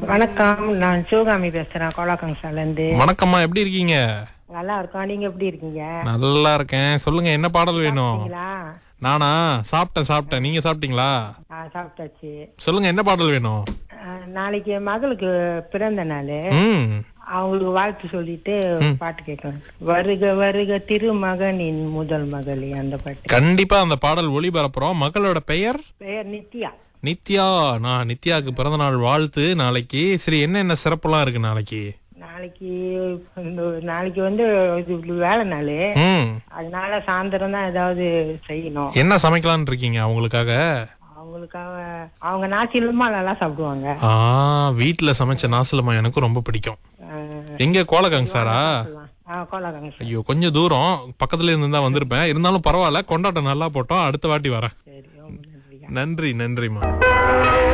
வணக்கம் நான் சிவகாமி பேசுறேன் கோலாக்கங்சால இருந்து வணக்கம்மா எப்படி இருக்கீங்க நல்லா இருக்கோம் நீங்க எப்படி இருக்கீங்க நல்லா இருக்கேன் சொல்லுங்க என்ன பாடல் வேணும் சாப்பிட்டீங்களா? நானா சாப்பிட்டேன் சாப்பிட்டேன் நீங்க சாப்பிட்டீங்களா ஆ, சாப்பிட்டாச்சு சொல்லுங்க என்ன பாடல் வேணும் ஆ, நாளைக்கு மகளுக்கு பிறந்த நாள் ம் அவங்களுக்கு வாழ்த்து சொல்லிட்டு பாட்டு கேட்கலாம் வருக வருக திருமகனின் முதல் மகளே அந்த பாட்டு கண்டிப்பா அந்த பாடல் ஒளிபரப்புறோம் மகளோட பெயர் பெயர் நித்யா நித்யா நான் நித்யாவுக்கு பிறந்த நாள் வாழ்த்து நாளைக்கு சரி என்னென்ன சிறப்புலாம் இருக்கு நாளைக்கு நாளைக்கு இந்த நாளைக்கு வந்து இது வேலை நாள் ம் அதனால சாயந்தரம் தான் ஏதாவது செய்யணும் என்ன சமைக்கலாம்னு இருக்கீங்க அவங்களுக்காக அவங்களுக்காக அவங்க நாச்சிலமா நல்லா சாப்பிடுவாங்க ஆ வீட்டுல சமைச்ச நாசலமா எனக்கும் ரொம்ப பிடிக்கும் ஆ, எங்க கோலகங் சாரா ஆ கோலாக்கங்க ஐயோ கொஞ்சம் தூரம் பக்கத்துல இருந்து தான் வந்திருப்பேன் இருந்தாலும் பரவாயில்ல கொண்டாட்டம் நல்லா போட்டோம் அடுத்த வாட்டி வரேன் சரி ரொம்ப நன்றிங்க நன்றி நன்றிம்மா